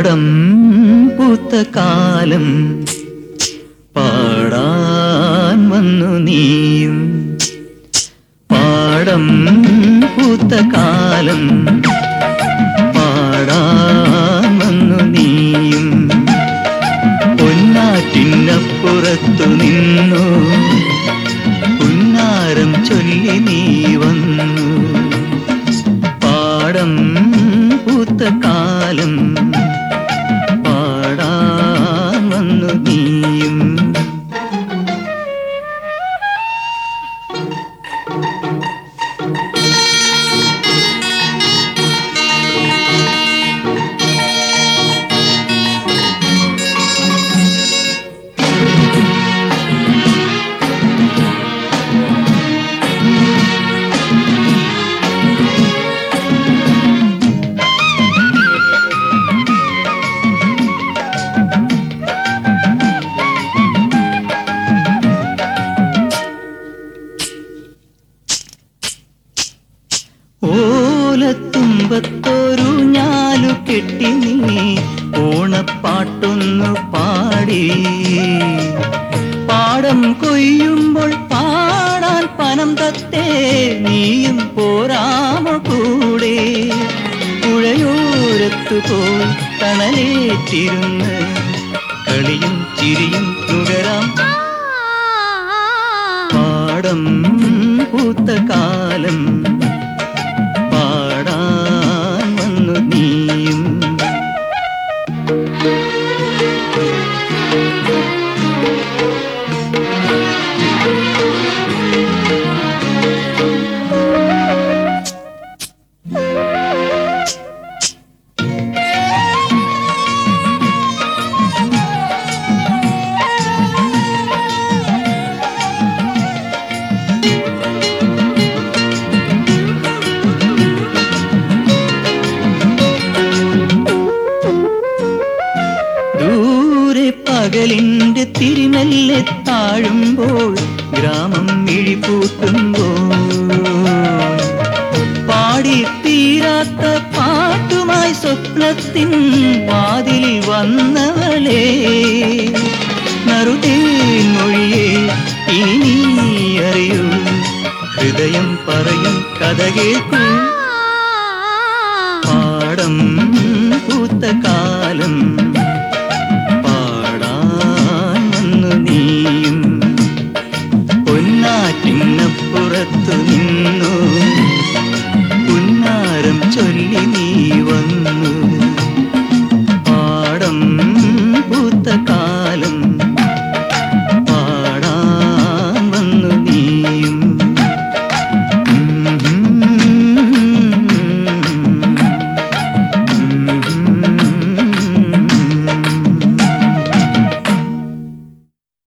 പാടം പൂത്ത കാലം പാടാൻ വന്നു നീയും പാടം പൂത്ത കാലം പാടാൻ വന്നു നീയും പൊന്നാറ്റിനപ്പുറത്തു നിന്നു പുന്നാരം ചൊല്ലി നീ വന്നു പാടം പൂത്ത കാലം പാടാൻ വന്നു നീയും ഓലത്തുമ്പത്തൊരു ഞാലു കെട്ടി നീ ഓണപ്പാട്ടൊന്നു പാടി പാടം കൊയ്യുമ്പോൾ പാടാൻ പനം തത്തേ നീയും പോരാമോ കൂടെ പുഴയോരത്തു പോയി തണലേറ്റിരുന്ന് കളിയും ചിരിയും നുകരാം പാടം പൂത്ത കാലം പാടാൻ വന്നു നീയും ദൂരെ പകലിന്റെ തിരിമെല്ലെ താഴുമ്പോൾ ഗ്രാമം മിഴിപൂട്ടുമ്പോൾ പാടി തീരാത്ത പാട്ടുമായി സ്വപ്നത്തിൻ വാതിൽ വന്നവളെ നറുതേൻ മൊഴിയെ ഇനി നീ അറിയൂ ഹൃദയം പറയും കഥ കേൾക്കൂ പാടം പൂത്ത കാലം പാടാൻ വന്നു നീയും പൊന്നാറ്റിനപ്പുറത്തു നിന്നു